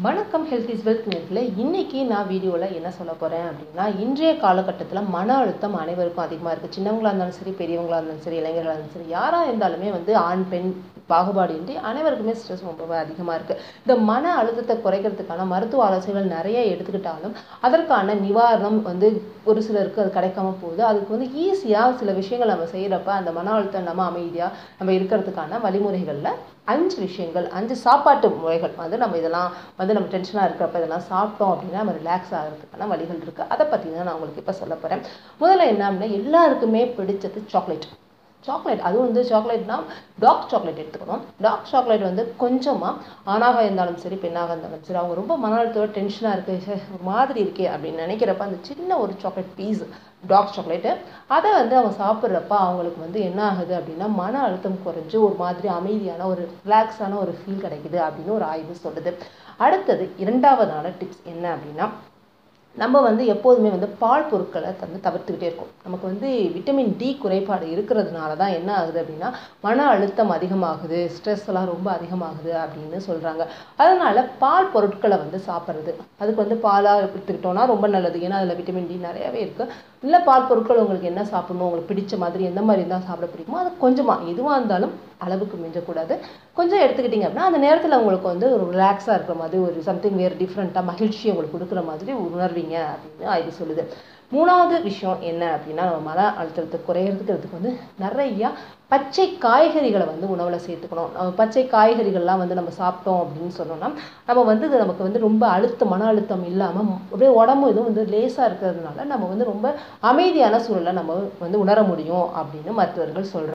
வணக்கம் health is wealth நேரத்தில் இன்றைக்கி நான் வீடியோவில் என்ன சொல்ல போகிறேன் அப்படின்னா இன்றைய காலகட்டத்தில் மன அழுத்தம் அனைவருக்கும் அதிகமாக இருக்குது சின்னவங்களாக இருந்தாலும் சரி பெரியவங்களாக இருந்தாலும் சரி இளைஞர்களாக இருந்தாலும் சரி யாராக இருந்தாலுமே வந்து ஆண் பெண் பாகுபாடின்றி அனைவருக்குமே ஸ்ட்ரெஸ் ரொம்பவே அதிகமாக இருக்குது இந்த மன அழுத்தத்தை குறைக்கிறதுக்கான மருத்துவ ஆலோசனைகள் நிறைய எடுத்துக்கிட்டாலும் அதற்கான நிவாரணம் வந்து ஒரு சிலருக்கு அது கிடைக்காம போகுது அதுக்கு வந்து ஈஸியாக சில விஷயங்கள் நம்ம செய்கிறப்ப அந்த மன அழுத்தம் நம்ம அமைதியாக நம்ம இருக்கிறதுக்கான வழிமுறைகளில் அஞ்சு விஷயங்கள் அஞ்சு சாப்பாட்டு முறைகள் வந்து நம்ம இதெல்லாம் வந்து நம்ம டென்ஷனாக இருக்கிறப்ப இதெல்லாம் சாப்பிட்டோம் அப்படின்னா நம்ம ரிலாக்ஸ் ஆகிறதுக்கான வழிகள் இருக்குது அதை பற்றி தான் நான் உங்களுக்கு இப்போ சொல்ல போகிறேன் முதல்ல என்ன அப்படின்னா எல்லாருக்குமே பிடிச்சது சாக்லேட் சாக்லேட் அதுவும் வந்து சாக்லேட்னா டார்க் சாக்லேட் எடுத்துக்கணும் டார்க் சாக்லேட் வந்து கொஞ்சமாக ஆணாக இருந்தாலும் சரி பெண்ணாக இருந்தாலும் சரி அவங்க ரொம்ப மன அழுத்தத்தோட டென்ஷனாக இருக்குது ஒரு மாதிரி இருக்கே அப்படின்னு நினைக்கிறப்ப அந்த சின்ன ஒரு சாக்லேட் பீஸ் டார்க் சாக்லேட்டு அதை வந்து அவங்க சாப்பிட்றப்ப அவங்களுக்கு வந்து என்ன ஆகுது அப்படின்னா மன அழுத்தம் குறைஞ்சு ஒரு மாதிரி அமைதியான ஒரு ரிலாக்ஸான ஒரு ஃபீல் கிடைக்குது அப்படின்னு ஒரு ஆய்வு சொல்லுது அடுத்தது இரண்டாவதான டிப்ஸ் என்ன அப்படின்னா நம்ம வந்து எப்போதுமே வந்து பால் பொருட்களை வந்து தவிர்த்துக்கிட்டே இருக்கோம் நமக்கு வந்து விட்டமின் டி குறைபாடு இருக்கிறதுனால தான் என்ன ஆகுது அப்படின்னா மன அழுத்தம் அதிகமாகுது ஸ்ட்ரெஸ் எல்லாம் ரொம்ப அதிகமாகுது அப்படின்னு சொல்கிறாங்க அதனால் பால் பொருட்களை வந்து சாப்பிட்றது அதுக்கு வந்து பாலாக எடுத்துக்கிட்டோம்னா ரொம்ப நல்லது ஏன்னா அதில் விட்டமின் டி நிறையவே இருக்குது இல்லை பால் பொருட்கள் உங்களுக்கு என்ன சாப்பிடணும் உங்களுக்கு பிடிச்ச மாதிரி எந்த மாதிரி இருந்தால் சாப்பிட பிடிக்குமோ அது கொஞ்சமாக எதுவாக இருந்தாலும் அளவுக்கு மிஞ்சக்கூடாது கொஞ்சம் எடுத்துக்கிட்டிங்க அப்படின்னா அந்த நேரத்தில் உங்களுக்கு வந்து ஒரு ரிலாக்ஸாக இருக்கிற மாதிரி ஒரு சம்திங் வேறு டிஃப்ரெண்ட்டாக மகிழ்ச்சியை உங்களுக்கு கொடுக்குற மாதிரி உணர்வீங்க அப்படின்னு ஆய்வு சொல்லுது மூணாவது விஷயம் என்ன அப்படின்னா நம்ம மன அழுத்தத்தை குறையிறதுக்கு வந்து நிறையா பச்சை காய்கறிகளை வந்து உணவில் சேர்த்துக்கணும் நம்ம பச்சை காய்கறிகள்லாம் வந்து நம்ம சாப்பிட்டோம் அப்படின்னு சொன்னோம்னா நம்ம வந்து இது நமக்கு வந்து ரொம்ப அழுத்தம் மன அழுத்தம் இல்லாமல் அப்படியே உடம்பு இதுவும் வந்து லேசாக இருக்கிறதுனால நம்ம வந்து ரொம்ப அமைதியான சூழலை நம்ம வந்து உணர முடியும் அப்படின்னு மருத்துவர்கள் சொல்கிறாங்க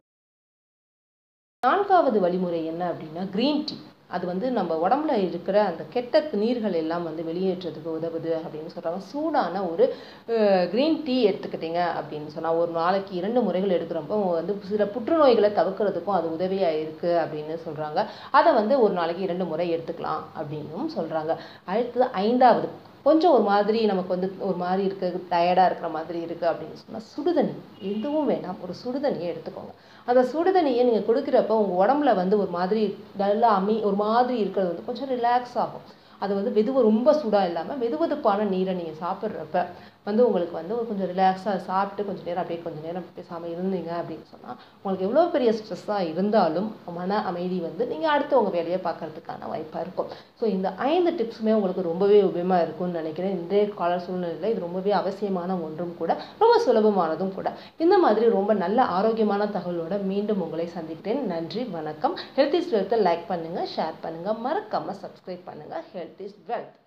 நான்காவது வழிமுறை என்ன அப்படின்னா க்ரீன் டீ அது வந்து நம்ம உடம்புல இருக்கிற அந்த கெட்ட நீர்கள் எல்லாம் வந்து வெளியேற்றதுக்கு உதவுது அப்படின்னு சொல்கிறாங்க சூடான ஒரு க்ரீன் டீ எடுத்துக்கிட்டீங்க அப்படின்னு சொன்னால் ஒரு நாளைக்கு இரண்டு முறைகள் எடுக்கிறப்போ வந்து சில புற்றுநோய்களை தவிர்க்கிறதுக்கும் அது உதவியாக இருக்குது அப்படின்னு சொல்கிறாங்க அதை வந்து ஒரு நாளைக்கு இரண்டு முறை எடுத்துக்கலாம் அப்படின்னும் சொல்கிறாங்க அடுத்தது ஐந்தாவது கொஞ்சம் ஒரு மாதிரி நமக்கு வந்து ஒரு மாதிரி இருக்குது டயர்டாக இருக்கிற மாதிரி இருக்குது அப்படின்னு சொன்னால் சுடுதண்ணி எதுவும் வேணாம் ஒரு சுடுதண்ணியை எடுத்துக்கோங்க அந்த சுடுதண்ணியை நீங்கள் கொடுக்குறப்ப உங்கள் உடம்புல வந்து ஒரு மாதிரி டல்லாக அமி ஒரு மாதிரி இருக்கிறது வந்து கொஞ்சம் ரிலாக்ஸ் ஆகும் அது வந்து வெதுவ ரொம்ப சூடாக இல்லாமல் வெதுவெதுப்பான நீரை நீங்கள் சாப்பிட்றப்ப வந்து உங்களுக்கு வந்து கொஞ்சம் ரிலாக்ஸாக சாப்பிட்டு கொஞ்சம் நேரம் அப்படியே கொஞ்சம் நேரம் பேசாமல் இருந்தீங்க அப்படின்னு சொன்னால் உங்களுக்கு எவ்வளோ பெரிய ஸ்ட்ரெஸ்ஸாக இருந்தாலும் மன அமைதி வந்து நீங்கள் அடுத்து உங்கள் வேலையை பார்க்கறதுக்கான வாய்ப்பாக இருக்கும் ஸோ இந்த ஐந்து டிப்ஸுமே உங்களுக்கு ரொம்பவே உபயோகமாக இருக்கும்னு நினைக்கிறேன் இன்றைய கால சூழ்நிலையில் இது ரொம்பவே அவசியமான ஒன்றும் கூட ரொம்ப சுலபமானதும் கூட இந்த மாதிரி ரொம்ப நல்ல ஆரோக்கியமான தகவலோட மீண்டும் உங்களை சந்திக்கிறேன் நன்றி வணக்கம் ஹெல்த் இஸ் வெல்த்தை லைக் பண்ணுங்கள் ஷேர் பண்ணுங்கள் மறக்காமல் சப்ஸ்கிரைப் பண்ணுங்கள் ஹெல்த் இஸ் வெல்த்